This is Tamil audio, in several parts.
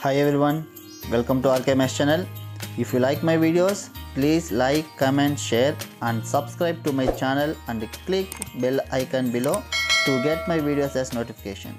Hi everyone, welcome to RKMS channel. If you like my videos, please like, comment, share and subscribe to my channel and click bell icon below to get my videos as notification.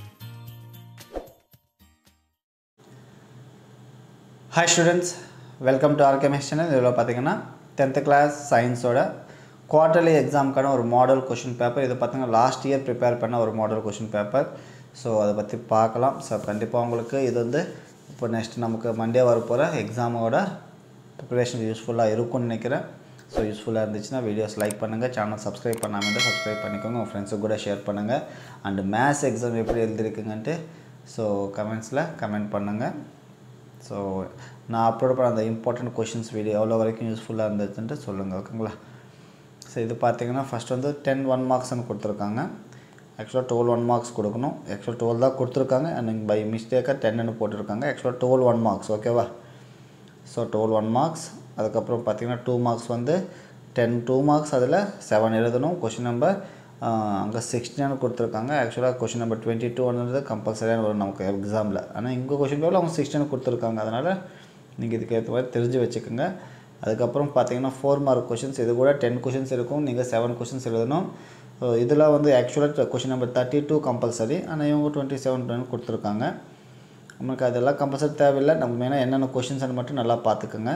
Hi students welcome to R K mix channel இதில் பார்த்தீங்கன்னா டென்த்து கிளாஸ் சயின்ஸோட குவார்ட்டர்லி எக்ஸாமுக்கான ஒரு மாடல் கொஷின் பேப்பர் இது பார்த்தீங்கன்னா லாஸ்ட் இயர் ப்ரிப்பேர் பண்ண ஒரு மாடல் கொஷின் பேப்பர் ஸோ அதை பற்றி பார்க்கலாம் ஸோ கண்டிப்பாக உங்களுக்கு இது வந்து இப்போ நெக்ஸ்ட் நமக்கு மண்டே வரப்போகிற எக்ஸாமோட ப்ரிப்பரேஷன் யூஸ்ஃபுல்லாக இருக்கும்னு நினைக்கிறேன் ஸோ யூஸ்ஃபுல்லாக இருந்துச்சுன்னா வீடியோஸ் லைக் பண்ணுங்கள் சேனல் சப்ஸ்கிரைப் பண்ணாமல் இருந்தால் சப்ஸ்கிரைப் பண்ணிக்கோங்க உங்கள் ஃப்ரெண்ட்ஸுக்கு கூட ஷேர் பண்ணுங்கள் அண்டு மேத்ஸ் எக்ஸாம் எப்படி எழுதிருக்குங்கன்ட்டு ஸோ கமெண்ட்ஸில் கமெண்ட் பண்ணுங்கள் ஸோ நான் அப்லோட் பண்ண அந்த இம்பார்ட்டண்ட் கொஷின்ஸ் வீடியோ எவ்வளோ வரைக்கும் யூஸ்ஃபுல்லாக இருந்துச்சுன்ட்டு சொல்லுங்கள் ஓகேங்களா ஸோ இது பார்த்தீங்கன்னா ஃபஸ்ட் வந்து டென் ஒன் மார்க்ஸ்னு கொடுத்துருக்காங்க ஆக்சுவலாக டுவெல் ஒன் மார்க்ஸ் கொடுக்கணும் ஆக்சுவலாக டுவெல் தான் கொடுத்துருக்காங்க அண்ட் பை மிஸ்டேக்காக டென்னு போட்டிருக்காங்க ஆக்சுவலாக டுவெல் ஒன் மார்க்ஸ் ஓகேவா ஸோ டுவெல் ஒன் மார்க்ஸ் அதுக்கப்புறம் பார்த்தீங்கன்னா டூ மார்க்ஸ் வந்து டென் டூ மார்க்ஸ் அதில் செவன் எழுதணும் கொஷின் நம்பர் அங்கே சிக்ஸ்டின்னு கொடுத்துருக்காங்க ஆக்சுவலாக கொஷின் நம்பர் டுவெண்ட்டி டூன்றது கம்பல்சரியாக வரும் நமக்கு எக்ஸாமில் ஆனால் இங்கே கொஷின் பேப்பரில் அவங்க சிக்ஸ்டின் கொடுத்துருக்காங்க அதனால் நீங்கள் இதுக்கு ஏற்ற மாதிரி தெரிஞ்சு வச்சுக்கோங்க அதுக்கப்புறம் பார்த்தீங்கன்னா ஃபோர் மார்க் கொஷின்ஸ் இது கூட டென் கொஷின்ஸ் இருக்கும் நீங்கள் செவன் கொஷின்ஸ் எழுதணும் ஸோ இதில் வந்து ஆக்சுவலாக question number thirty two compulsory ஆனால் இவங்க டுவெண்ட்டி செவன் கொடுத்துருக்காங்க நமக்கு அதெல்லாம் கம்பல்சரி தேவையில்லை நம்ம மெயினாக என்னென்ன கொஷின்ஸ்னு மட்டும் நல்லா பார்த்துக்குங்க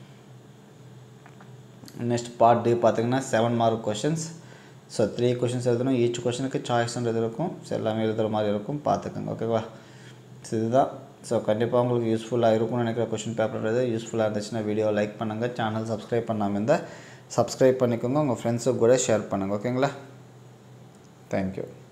நெக்ஸ்ட் பார்ட் டி பார்த்தீங்கன்னா seven mark questions so three questions எழுதணும் ஈச் கொஷனுக்கு சாய்ஸ்ன்றது இருக்கும் ஸோ எல்லாமே எழுதுகிற மாதிரி இருக்கும் பார்த்துக்கோங்க ஓகேவா ஸோ இதுதான் ஸோ கண்டிப்பாக உங்களுக்கு யூஸ்ஃபுல்லாக இருக்கும்னு நினைக்கிற கொஷின் பேப்பர்ன்றது யூஸ்ஃபுல்லாக இருந்துச்சுன்னா வீடியோ லைக் பண்ணுங்கள் சேனல் சப்ஸ்கிரைப் பண்ணாமல் இருந்தால் சப்ஸ்கிரைப் பண்ணிக்கோங்க உங்கள் ஃப்ரெண்ட்ஸுக்கு கூட ஷேர் பண்ணுங்கள் ஓகேங்களா தேங்க்யூ